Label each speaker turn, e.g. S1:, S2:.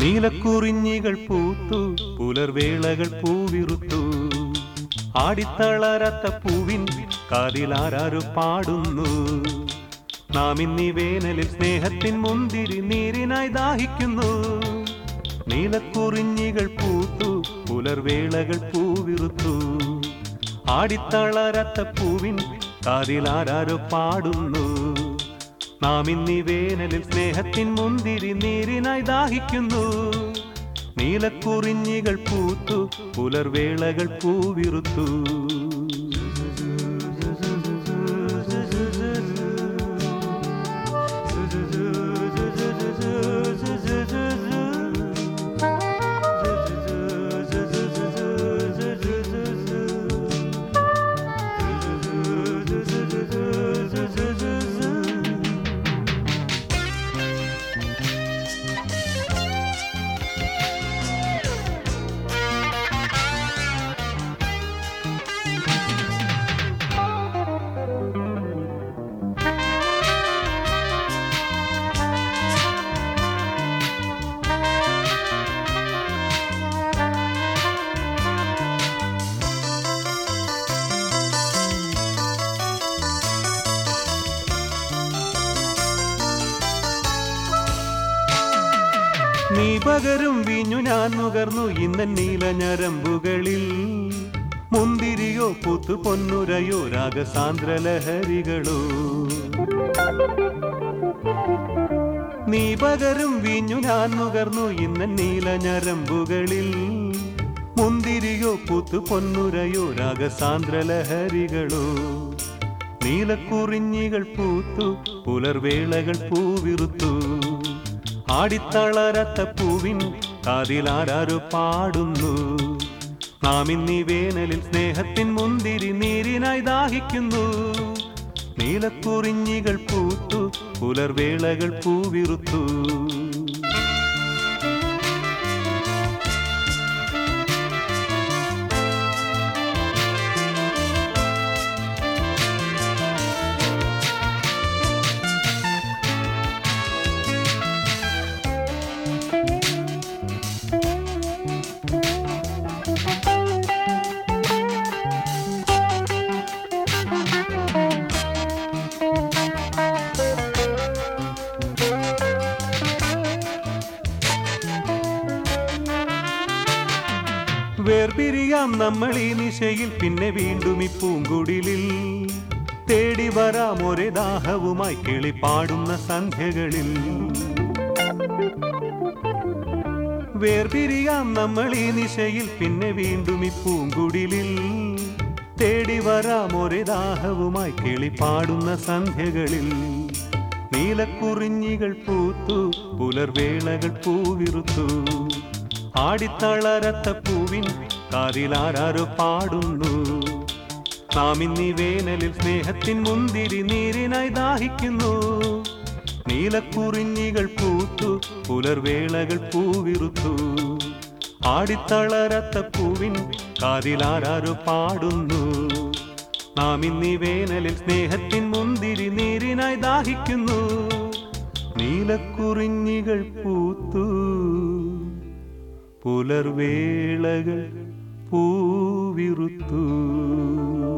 S1: നീലക്കുറിഞ്ഞികൾ പൂത്തു പുലർവേളകൾ പൂവിറുത്തു ആടിത്തളരാത്ത പൂവിൻ കാതിലാരാരു പാടുന്നു നാം ഇന്നീ വേനലിൽ സ്നേഹത്തിൻ മുന്തിരി നീരിനായി ദാഹിക്കുന്നു നീലക്കുറിഞ്ഞികൾ പൂത്തു പുലർവേളകൾ പൂവിറുത്തു ആടിത്തളരാത്ത പൂവിൻ കാതിലാരാരോ പാടുന്നു നാം ഇന്നീ വേനലിൽ സ്നേഹത്തിൻ മുന്തിരി നീരിനായി ദാഹിക്കുന്നു നീലക്കുറിഞ്ഞികൾ പൂത്തു പുലർവേളകൾ പൂവിറുത്തു നീ പകരും വീഞ്ഞു ഞാൻ നുകർന്നു ഇന്ന നീല ഞരമ്പുകളിൽ മുന്തിരിയോ പൂത്തു പൊന്നുരയോ രാഗസാന്ദ്ര ലഹരികളോ നീ പകരും വീഞ്ഞു ഞാൻ നുകർന്നു ഇന്ന നീല ഞരമ്പുകളിൽ മുന്തിരിയോ പൂത്തു പൊന്നുരയോ രാഗസാന്ദ്ര ലഹരികളോ നീലക്കുറിഞ്ഞികൾ പൂത്തു പുലർവേളകൾ പൂവിറുത്തു ആടിത്തളരത്ത പൂവിൻ കാതിലാരാരോ പാടുന്നു നാം ഇന്നീ വേനലിൽ സ്നേഹത്തിൻ മുന്തിരി നീരിനായി ദാഹിക്കുന്നു നീലക്കുറിഞ്ഞികൾ പൂത്തു പുലർവേളകൾ പൂവിറുത്തു വേർപിരിയാം നമ്മൾ ഈ നിശയിൽ പിന്നെ വീണ്ടും ഈ പൂങ്കുടിലിൽ തേടി വരാം ഒരേ ദാഹവുമായി കിളി പാടുന്ന സന്ധ്യകളിൽ വേർപിരിയാം നമ്മൾ ഈ നിശയിൽ പിന്നെ വീണ്ടും ഈ പൂങ്കുടിലിൽ തേടി വരാം ഒരേ ദാഹവുമായി കിളി പാടുന്ന സന്ധ്യകളിൽ നീലക്കുറിഞ്ഞികൾ പൂത്തു പുലർവേളകൾ പൂവിറുത്തു ആടിത്തളരത്ത പൂവിൻ കാതിലാരാരോ പാടുന്നു നാം ഇന്നീ വേനലിൽ സ്നേഹത്തിൻ മുന്തിരി നീരിനായി ദാഹിക്കുന്നു നീലക്കുറിഞ്ഞികൾ പൂത്തു പുലർവേളകൾ പൂവിറുത്തു ആടിത്തളരത്ത പൂവിൻ കാതിലാരാരോ പാടുന്നു നാം ഇന്നീ വേനലിൽ സ്നേഹത്തിൻ മുന്തിരി നീരിനായി ദാഹിക്കുന്നു നീലക്കുറിഞ്ഞികൾ പൂത്തു പുലർവേളകൾ പൂവിറുത്തു